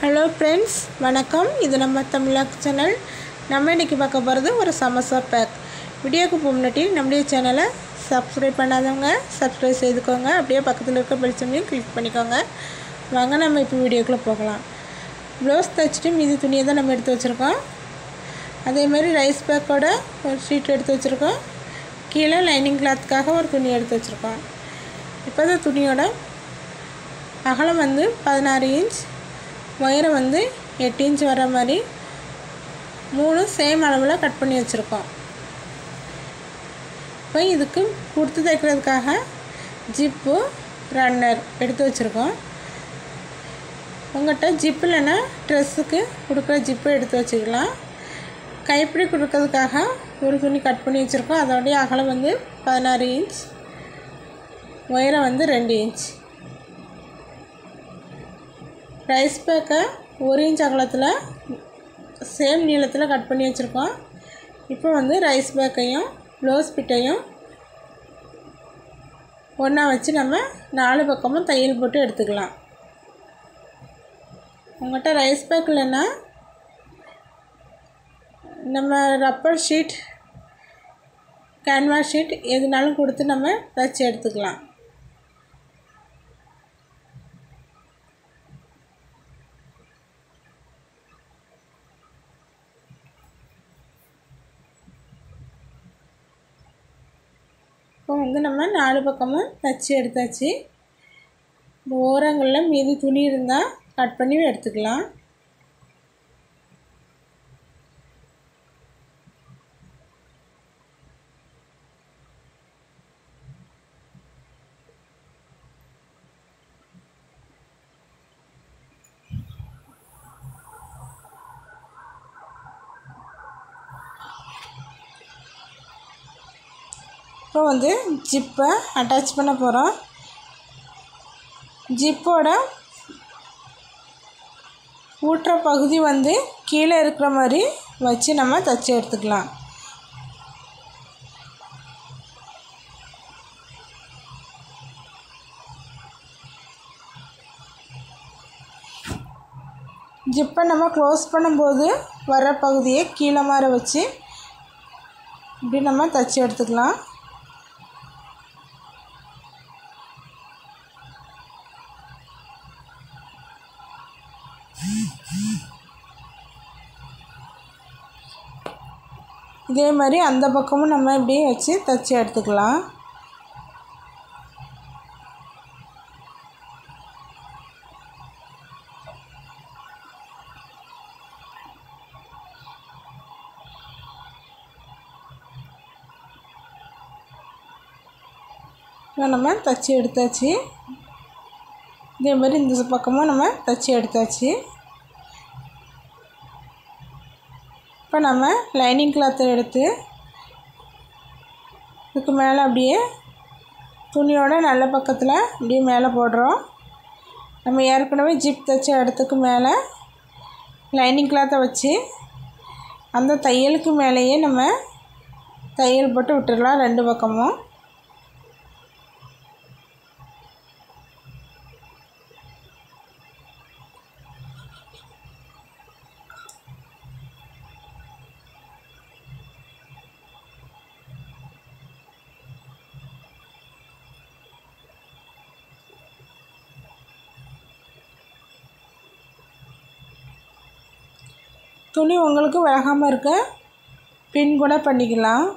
hello friends வணக்கம் இது நம்ம தமிழாக் சேனல் நம்ம இன்றைக்கி பார்க்க போகிறது ஒரு சமோசா பேக் வீடியோக்கு முன்னாடி நம்முடைய சேனலை சப்ஸ்கிரைப் பண்ணாதவங்க சப்ஸ்கிரைப் செய்துக்கோங்க அப்படியே பக்கத்தில் இருக்க பெல் சிம்லையும் கிளிக் பண்ணிக்கோங்க வாங்க நம்ம இப்போ வீடியோக்குள்ளே போகலாம் ப்ளவுஸ் தைச்சிட்டு மீதி துணியை தான் நம்ம எடுத்து வச்சுருக்கோம் அதே மாதிரி ரைஸ் பேக்கோட ஒரு ஷீட் எடுத்து வச்சுருக்கோம் கீழே லைனிங் கிளாத்துக்காக ஒரு துணி எடுத்து வச்சுருக்கோம் இப்போ இந்த துணியோட அகலம் வந்து பதினாறு இன்ச் உயரம் வந்து எட்டு இன்ச் வர மாதிரி மூணு சேம் அளவில் கட் பண்ணி வச்சுருக்கோம் இப்போ இதுக்கு கொடுத்து தைக்கிறதுக்காக ஜிப்பு ரன்னர் எடுத்து வச்சுருக்கோம் உங்கள்கிட்ட ஜிப்பு இல்லைன்னா ட்ரெஸ்ஸுக்கு கொடுக்குற ஜிப்பு எடுத்து வச்சுக்கலாம் கைப்பிடி கொடுக்கறதுக்காக ஒரு துணி கட் பண்ணி வச்சுருக்கோம் அதோடைய அகலம் வந்து பதினாறு இன்ச் உயரம் வந்து ரெண்டு இன்ச் ரைஸ் பேக்கை ஒரு இன்ச் அகலத்தில் சேம் நீளத்தில் கட் பண்ணி வச்சுருக்கோம் இப்போ வந்து ரைஸ் பேக்கையும் ப்ளவுஸ் பிட்டையும் ஒன்றா வச்சு நம்ம நாலு பக்கமும் தையல் போட்டு எடுத்துக்கலாம் உங்கள்கிட்ட ரைஸ் பேக் இல்லைன்னா நம்ம ரப்பர் ஷீட் கேன்வாஸ் ஷீட் எதுனாலும் கொடுத்து நம்ம தச்சு எடுத்துக்கலாம் இப்போ வந்து நம்ம நாலு பக்கமும் தச்சு எடுத்தாச்சு இந்த ஓரங்களில் மீதி துணி இருந்தால் கட் பண்ணி எடுத்துக்கலாம் இப்போ வந்து ஜிப்பை அட்டாச் பண்ண போகிறோம் ஜிப்போட ஊட்டுற பகுதி வந்து கீழே இருக்கிற மாதிரி வச்சு நம்ம தச்சு எடுத்துக்கலாம் ஜிப்பை நம்ம க்ளோஸ் பண்ணும்போது வர பகுதியை கீழே மாதிரி வச்சு இப்படி நம்ம தச்சு எடுத்துக்கலாம் இதே மாதிரி அந்த பக்கமும் நம்ம இப்படியே வச்சு தைச்சி எடுத்துக்கலாம் நம்ம தைச்சி எடுத்தாச்சு இதே மாதிரி இந்த பக்கமும் நம்ம தைச்சி எடுத்தாச்சு இப்போ நம்ம லைனிங் கிளாத்தை எடுத்து இதுக்கு மேலே அப்படியே துணியோட நல்ல பக்கத்தில் அப்படியே மேலே போடுறோம் நம்ம ஏற்கனவே ஜிப் தைச்ச இடத்துக்கு மேலே லைனிங் கிளாத்தை வச்சு அந்த தையலுக்கு மேலேயே நம்ம தையல் போட்டு விட்டுடலாம் ரெண்டு பக்கமும் துணி உங்களுக்கு விலகாமல் இருக்க பின் கூட பண்ணிக்கலாம்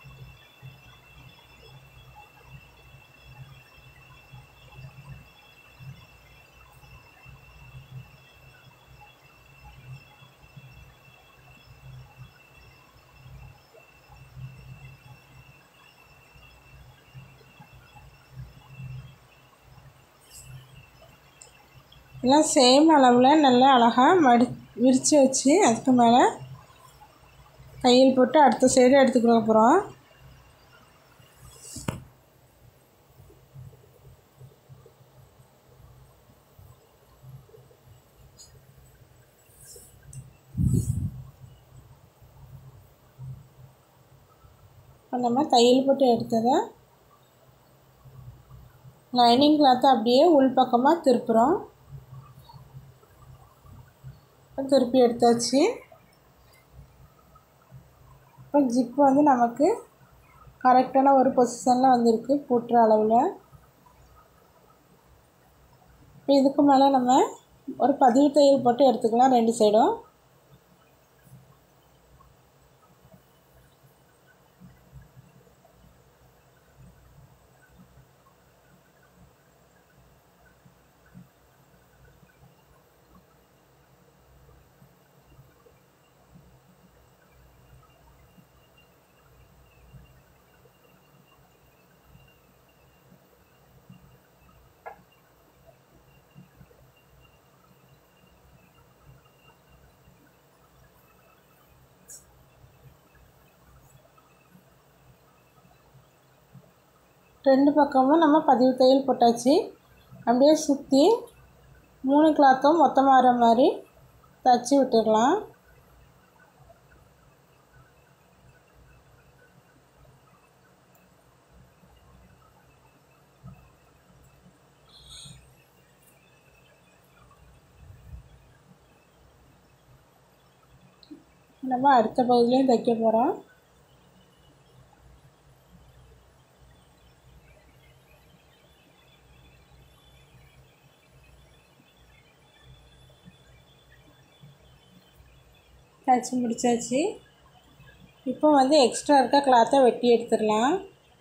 எல்லாம் சேம் அளவில் நல்லா அழகாக மடி விரித்து வச்சு அதுக்கு மேலே தையல் போட்டு அடுத்த சைடு எடுத்துக்கிற போகிறோம் நம்ம தையல் போட்டு எடுத்ததை லைனிங் கிளாத்தை அப்படியே உள் பக்கமாக திருப்புறோம் இப்போ திருப்பி எடுத்தாச்சு இப்போ ஜிப்பு வந்து நமக்கு கரெக்டான ஒரு பொசிஷனில் வந்திருக்கு கூட்டுற அளவில் இப்போ இதுக்கு மேலே நம்ம ஒரு பதிவு தையல் போட்டு எடுத்துக்கலாம் ரெண்டு சைடும் ரெண்டு பக்கமும் நம்ம பதிவு தையல் போட்டாச்சு அப்படியே சுற்றி மூணு கிளாத்தும் மொத்தமாக வர மாதிரி தச்சு விட்டுடலாம் நம்ம அடுத்த பகுதியிலையும் தைக்க போகிறோம் தச்சு முடிச்சாச்சு இப்போ வந்து எக்ஸ்ட்ரா இருக்க கிளாத்தை வெட்டி எடுத்துடலாம்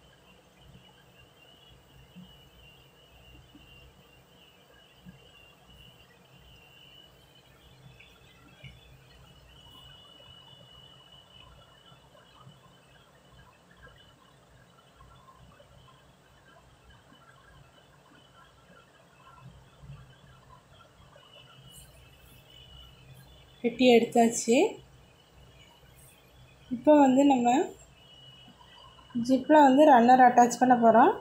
வெட்டி எடுத்தாச்சு இப்போ வந்து நம்ம ஜிப்பில் வந்து ரன்னர் அட்டாச் பண்ண போகிறோம்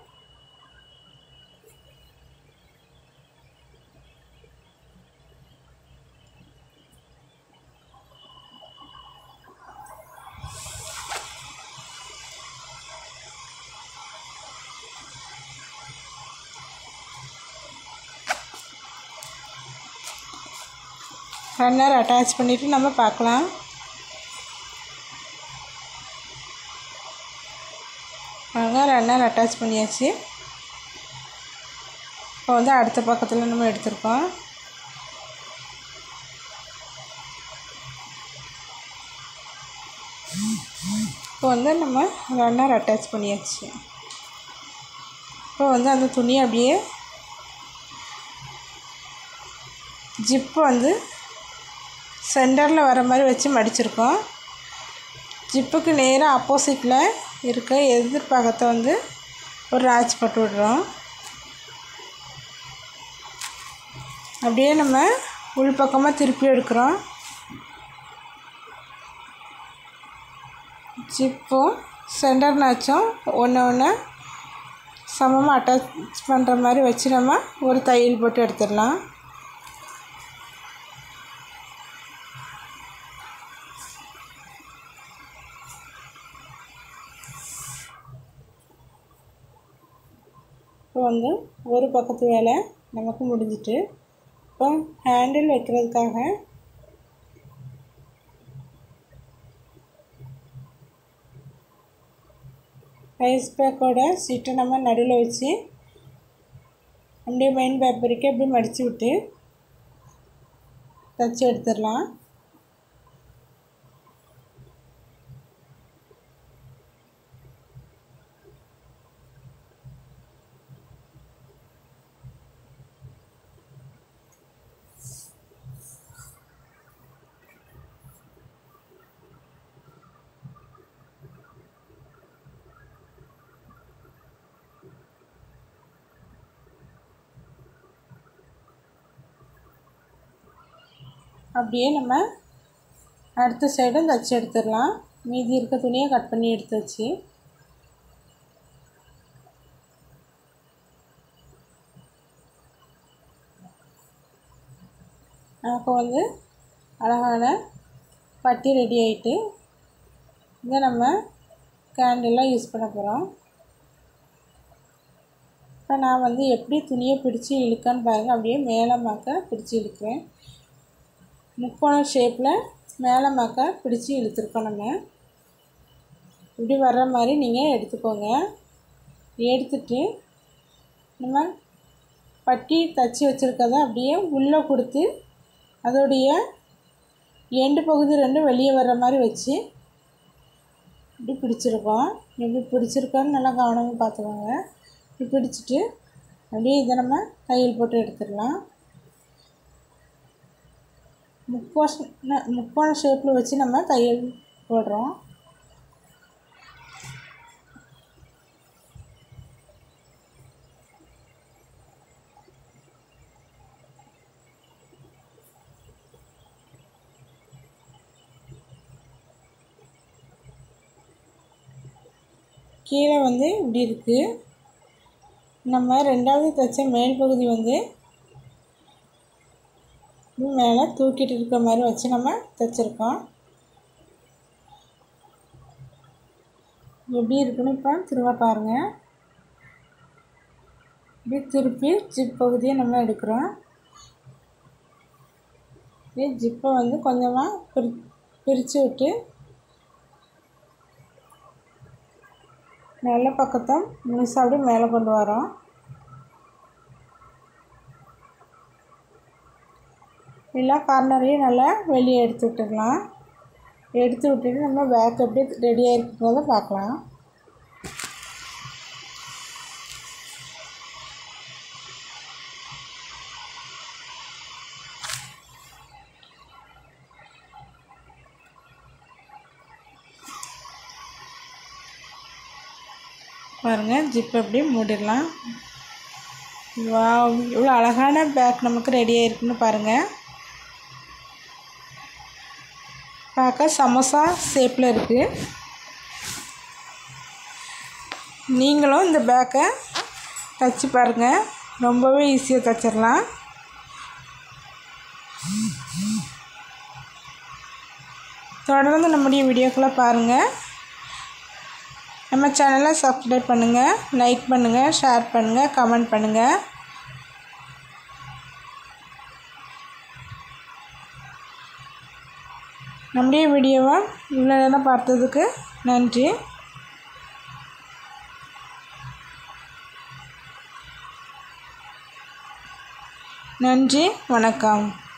ரன்னர் அட்டாச் பண்ணிவிட்டு நம்ம பார்க்கலாம் அழகாக ரன்னர் அட்டாச் பண்ணியாச்சு இப்போ வந்து அடுத்த பக்கத்தில் நம்ம எடுத்திருக்கோம் இப்போ வந்து நம்ம ரன்னர் அட்டாச் பண்ணியாச்சு இப்போ வந்து அந்த துணியை அப்படியே ஜிப்பு வந்து சென்டரில் வர மாதிரி வச்சு மடிச்சிருக்கோம் ஜிப்புக்கு நேராக ஆப்போசிட்டில் இருக்க எதிர்பாகத்தை வந்து ஒரு ராச் போட்டு விடுறோம் அப்படியே நம்ம உள்பக்கமாக திருப்பி எடுக்கிறோம் ஜிப்பும் சென்டர் நாச்சும் ஒன்று ஒன்று சமமாக அட்டாச் பண்ணுற மாதிரி வச்சு நம்ம ஒரு தையல் போட்டு எடுத்துடலாம் இப்போ வந்து ஒரு பக்கத்து வேலை நமக்கு முடிஞ்சிட்டு இப்போ ஹேண்டில் வைக்கிறதுக்காக ரைஸ் பேக்கோட சீட்டை நம்ம நடுவில் வச்சு அப்படியே மெயின் பேப்பருக்கு அப்படியே மடித்து விட்டு தச்சு எடுத்துடலாம் அப்படியே நம்ம அடுத்த சைடும் தச்சு எடுத்துடலாம் மீதி இருக்க துணியை கட் பண்ணி எடுத்தாச்சு நமக்கு வந்து அழகான பட்டி ரெடி ஆகிட்டு இதை நம்ம கேண்டிலாக யூஸ் பண்ண போகிறோம் இப்போ நான் வந்து எப்படி துணியை பிடிச்சி இழுக்கன்னு பாருங்கள் அப்படியே மேலே மாக்க பிடிச்சி இழுக்கிறேன் முக்கோண ஷேப்பில் மேலே மக்க பிடிச்சி இழுத்துருக்கோம் நம்ம இப்படி வர்ற மாதிரி நீங்கள் எடுத்துக்கோங்க எடுத்துட்டு நம்ம பட்டி தச்சு வச்சுருக்கத அப்படியே உள்ளே கொடுத்து அதோடைய எண்டு பகுதி ரெண்டும் வெளியே வர்ற மாதிரி வச்சு இப்படி பிடிச்சிருக்கோம் எப்படி பிடிச்சிருக்கோன்னு நல்லா கவனமாக பார்த்துக்கோங்க இப்படி பிடிச்சிட்டு அப்படியே இதை நம்ம தையல் போட்டு எடுத்துடலாம் முக்கோண முக்கோண ஷேப்பில் வச்சு நம்ம தையல் போடுறோம் கீழே வந்து இப்படி இருக்குது நம்ம ரெண்டாவது தைச்ச மேல் பகுதி வந்து மேலே தூக்கிட்டு இருக்க மாதிரி வச்சு நம்ம தைச்சிருக்கோம் எப்படி இருக்குன்னு இப்போ திரும்ப பாருங்கள் இப்படி திருப்பி ஜிப் பகுதியை நம்ம எடுக்கிறோம் இப்படி ஜிப்பை வந்து கொஞ்சமாக பிரி பிரித்து விட்டு நல்ல பக்கத்தை முழுசாக அப்படியே மேலே கொண்டு வரோம் எல்லா கார்னரையும் நல்லா வெளியே எடுத்து விட்டுடலாம் எடுத்து விட்டுட்டு நம்ம பேக் எப்படி ரெடியாக இருக்கிறத பார்க்கலாம் பாருங்கள் ஜிப் எப்படி மூடிடலாம் வா இவ்வளோ அழகான பேக் நமக்கு ரெடி ஆயிருக்குன்னு பாருங்கள் பார்க்க சமோசா ஷேப்பில் இருக்குது நீங்களும் இந்த பேக்கை தைச்சி பாருங்கள் ரொம்பவே ஈஸியாக தைச்சிடலாம் தொடர்ந்து நம்முடைய வீடியோக்களை பாருங்கள் நம்ம சேனலை சப்ஸ்கிரைப் பண்ணுங்கள் லைக் பண்ணுங்கள் ஷேர் பண்ணுங்கள் கமெண்ட் பண்ணுங்கள் நம்முடைய வீடியோவை இவ்வளோ நேரம் பார்த்ததுக்கு நன்றி நன்றி வணக்கம்